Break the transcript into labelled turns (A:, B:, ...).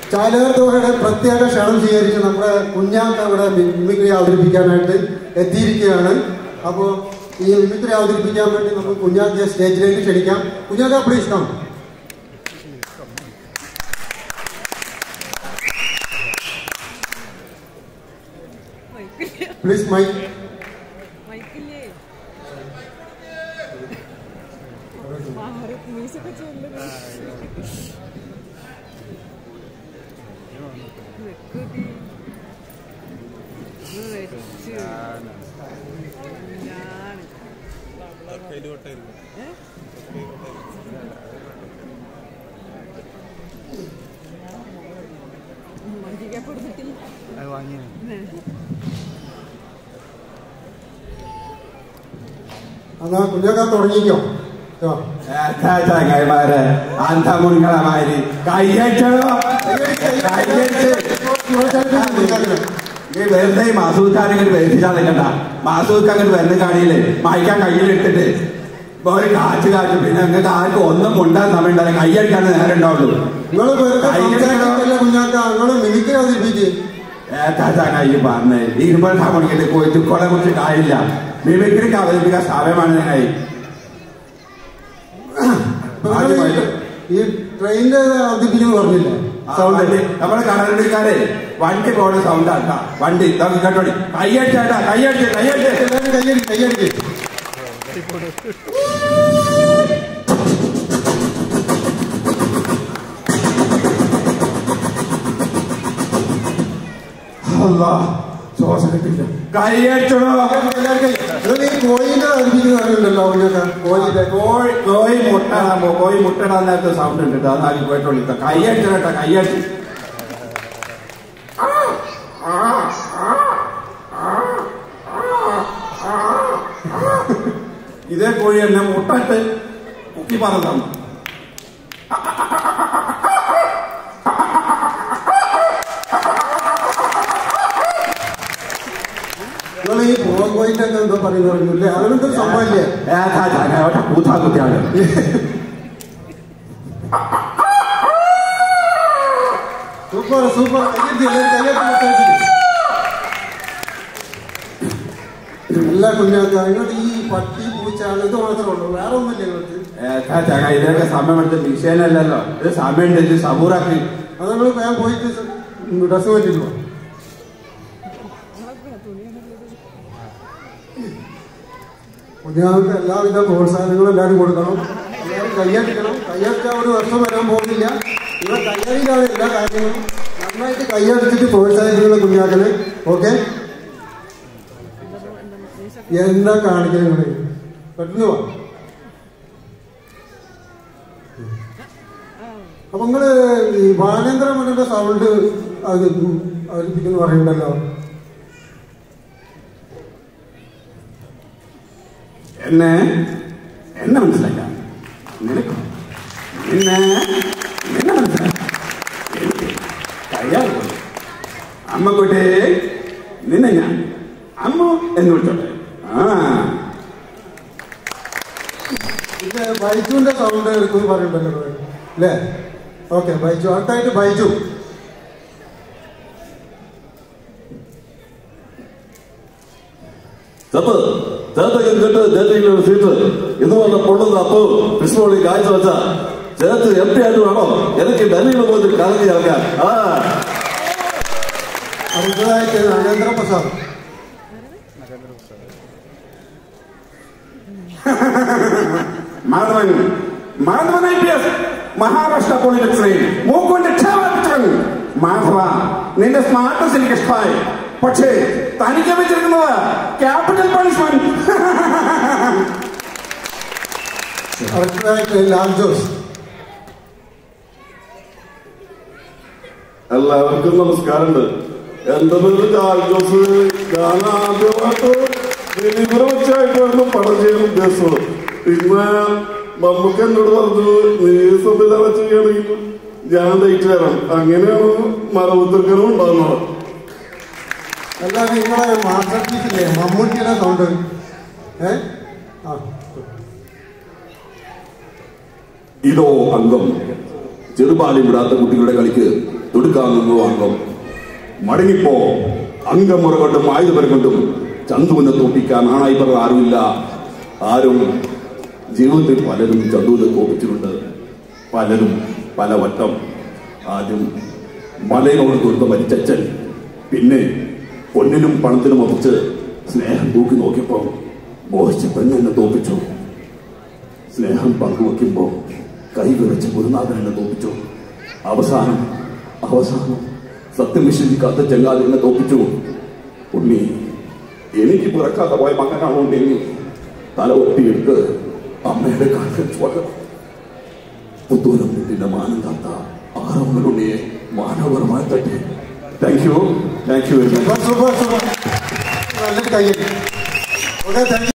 A: ചാലകത്തോടെ പ്രത്യേക ക്ഷണം സ്വീകരിച്ച് നമ്മുടെ കുഞ്ഞാക്ക ഇവിടെ മിമിക്രി അവതരിപ്പിക്കാനായിട്ട് എത്തിയിരിക്കുകയാണ് അപ്പോൾ ഈ മിമിക്രി അവതരിപ്പിക്കാൻ വേണ്ടി നമുക്ക് കുഞ്ഞാക്കയെ സ്റ്റേജിലേക്ക് ക്ഷണിക്കാം Kunjakka please come please mic
B: മൈക്കില്ലേ മാറി മ്യൂസിക് ചൊല്ലുക വെക്കുതി വെച്ച് ഞാൻ മഞ്ചിക്ക കൊടുത്തിട്ടില്ല
A: എന്നാ കുഞ്ഞാക്ക തുടങ്ങിക്കോ ആ.
C: എന്താ ചങ്ങായിമാരെ അന്തമുണികളമാര് കയ്യച്ചോ കയ്യച്ച് ഈ വെറുതെ മാസൂക്കാൻ ഇങ്ങോട്ട് വരുത്തിച്ചാൽ നിൽക്കണ്ട മാസൂക്ക് അങ്ങോട്ട് വരുന്ന കാണിയില്ലേ മായ്ക്കാൻ കയ്യിലിട്ടിട്ട് ഇപ്പൊ ഒരു കാറ്റ് കാറ്റ് പിന്നെ നിങ്ങൾക്ക് ആർക്കും ഒന്നും കൊണ്ടാൻ സമയം ഉണ്ടാവില്ല കയ്യടിക്കാൻ നേരം ഉണ്ടാവുള്ളൂ
A: നിങ്ങള് വെറുതെ സംസാരിക്കല്ല കുഞ്ഞാക്ക നിങ്ങള് മിമിക്രി അവതരിപ്പിക്ക്
C: ഏതാ ചങ്ങായി പറഞ്ഞേ ഇരുപതാം മണിക്കിട്ട് പോയിട്ട് കൊളെ കുറിച്ച് കാര്യമില്ല മിമിക്രിക്ക് അവതരിപ്പിക്കാൻ സമയമാണ് ചങ്ങായി
A: ഇപ്പൊ നിങ്ങള് ഈ ട്രെയിനിന്റെ അവതരിപ്പിക്കുന്നു പറഞ്ഞില്ലേ
C: സൗണ്ട് നമ്മളെ കടലിക്കാരെ വണ്ടി പോണ സൗണ്ട് ആട്ടാ വണ്ടി ഇതൊക്കെ കേട്ടോടി കയ്യടിച്ചാട്ടാ കയ്യടിച്ച് കയ്യടിച്ച്
A: എല്ലാവരും കയ്യടി കയ്യടിക്ക്
C: അല്ലാ ശ്വാസം കിട്ടില്ല കയ്യടിച്ചോടോ
A: എല്ലാവരും കൈ- നിങ്ങൾ ഈ കോഴിന്റെ അവതരിപ്പിക്കുന്ന അറിയുണ്ടല്ലോ കുഞ്ഞാക്ക കോഴിന്റെ
C: കോഴി കോഴി മുട്ട കോഴി മുട്ടടാൻ നേരത്തെ സൗണ്ട് ഉണ്ട് കേട്ടോ അതാക്കി കേട്ടോളി കയ്യടിച്ചു കേട്ടോ കയ്യടിച്ച് ഇതേ കോഴി എന്നെ മുട്ടട്ട് കുക്കി പറഞ്ഞതാണ്
A: നിങ്ങൾ ഈ പൂവൻ കോഴിന്റെ ഒക്കെ എന്തോ പറയുന്നു പറഞ്ഞില്ലേ അങ്ങനത്തെ ഒരു സംഭവമില്ലേ
C: ഏതാ ചങ്ങായോട്ടെ കൂത്താ കുത്തിയാണ്
A: സൂപ്പർ സൂപ്പർ കയ്യടി എല്ലാവരും കയ്യടി എല്ലാ കുഞ്ഞാക്ക ഇങ്ങോട്ട് ഈ പട്ടി പൂച്ച ഇത് മാത്രമേ ഉള്ളൂ വേറെ ഒന്നുമില്ല ഇങ്ങോട്ട്
C: ഏതാ ചങ്ങ ഇതൊക്കെ സമയം എടുത്ത് വിഷയനല്ലല്ലോ ഇത് സമയം ഉണ്ട് ഇത് സബൂറാക്കി
A: അത് നിങ്ങൾ വേഗം പോയിട്ട് ഡ്രസ് പറ്റില്ലോ കുഞ്ഞാൾക്ക് എല്ലാവിധ പ്രോത്സാഹനങ്ങളും എല്ലാവരും കൊടുക്കണം എല്ലാവരും കയ്യടിക്കണം കയ്യടിച്ചാൽ ഒരു വർഷം വരാൻ പോകുന്നില്ല ഇവ കയ്യടിയിലാണ് എല്ലാ കാര്യങ്ങളും നന്നായിട്ട് കയ്യടിച്ചിട്ട് പ്രോത്സാഹിപ്പിക്കണം കുഞ്ഞാക്കന് ഓക്കെ എന്താ കാണിക്കുന്നത് നിങ്ങള് പെട്ടെന്ന് വാ അപ്പൊ നിങ്ങള് ഈ ബാലേന്ദ്ര മഠന്റെ സൗണ്ട് അത് അവതരിപ്പിക്കുന്നു പറയുന്നുണ്ടല്ലോ
C: എന്നെ എന്നെ മനസ്സിലാക്ക നിനക്ക് നിന്നെ നിന്നെ മനസ്സിലാക്ക എനിക്ക് കഴിയാതെ പോയി അമ്മക്കുട്ടി നിന്നെ ഞാൻ അമ്മ എന്ന് വിളിച്ചോട്ടെ ആ
A: ഇത് ബൈജുവിന്റെ സൗണ്ട് എടുക്കുമെന്ന് പറയുന്നുണ്ടല്ലോ അല്ലേ ഓക്കെ ബൈജു അടുത്തായിട്ട് ബൈജു
D: ചപ്പ് ചേത്തയ്ക്കും കെട്ട് ചേത്തയ്ക്കും ഒരു സീറ്റ് എന്ന് പറഞ്ഞ പൊള്ളുന്ന അപ്പോ കൃഷ്ണോളി കാഴ്ച വെച്ച ചേത്ത് എം പി ആയിട്ട് വേണം എനിക്ക് ഡൽഹിയിൽ പോയിട്ട് കറങ്ങി ഇറങ്ങാൻ ആ
A: അടുത്തതായിട്ട് Narendra Prasad
C: Madhavan Madhavan I P S Maharashtra പോളിറ്റിക്സിൽ മൂക്കൊണ്ട് ക്ഷേമപ്പിച്ചവൻ മാധവ നിന്റെ സ്മാർട്ട്നസ് എനിക്ക് ഇഷ്ടമായി പക്ഷേ തനിക്ക് വെച്ചിരിക്കുന്നത് ക്യാപിറ്റൽ പണിഷ്മെന്റ്
A: അടുത്തതായിട്ട് ലാൽ ജോസ്
D: എല്ലാവർക്കും നമസ്കാരമുണ്ട് എന്റെ പേര് ജാൽ ജോസ് ഞാൻ ആദ്യമായിട്ട് ദിലീപിനെ വെച്ചായിട്ടായിരുന്നു പടം ചെയ്യാൻ ഉദ്ദേശിച്ചത് പിന്നെ മമ്മൂക്ക് എന്നോട് പറഞ്ഞു നീ സംവിധാനം ചെയ്യുകയാണെങ്കിൽ ഞാൻ ഡേറ്റ് തരാം അങ്ങനെയാണ് മറവുത്തർക്കനും ഉണ്ടാകുന്നത്
A: അല്ലാതെ നിങ്ങളെ മാസ്റ്റർ പീസില്ലേ മമ്മൂട്ടിയുടെ സൗണ്ട് ഏ ആ
C: ഇതോ അംഗം ചെറുപാലി വിടാത്ത കുട്ടികളുടെ കളിക്ക് തൊടുക്കാൻ നിന്നു വാങ്ങും മടങ്ങിപ്പോ അംഗമുറ കൊണ്ടും ആയുധപരം കൊണ്ടും ചന്തുവിനെ തോപ്പിക്കാൻ ആണായി പറഞ്ഞ ആരുമില്ല ആരും ജീവിതത്തിൽ പലരും ചന്തുവിനെ തോപ്പിച്ചിട്ടുണ്ട് പലരും പല വട്ടം ആദ്യം മലയോട് കൊടുത്ത മരിച്ചച്ഛൻ പിന്നെ പൊന്നിനും പണത്തിനും ഒപ്പിച്ച് സ്നേഹം തൂക്കി നോക്കിയപ്പോ മോഹിച്ച പെണ്ണെന്നെ തോപ്പിച്ചു സ്നേഹം പങ്കുവെക്കുമ്പോ കൈ വിറച്ച് ഗുരുനാഥൻ എന്നെ തോപ്പിച്ചു അവസാനം അവസാനം സത്യം വിശ്വസിക്കാത്ത ചെങ്ങാതി എന്നെ തോപ്പിച്ചു ഉണ്ണി എനിക്ക് പിറക്കാതെ പോയ മകനാണോ ഉണ്ടെങ്കിൽ തല ഒട്ടിയെടുത്ത് അമ്മയുടെ കാൽക്കൽ സ്വാഗതം പുത്തൂരം വീട്ടിന്റെ മാനം കാത്ത ആറമ്മലുണ്ണിയെ മാനവപരമായി തട്ടി thank you thank you very much
A: super super super നല്ലൊരു കയ്യടി ഓക്കെ താങ്ക്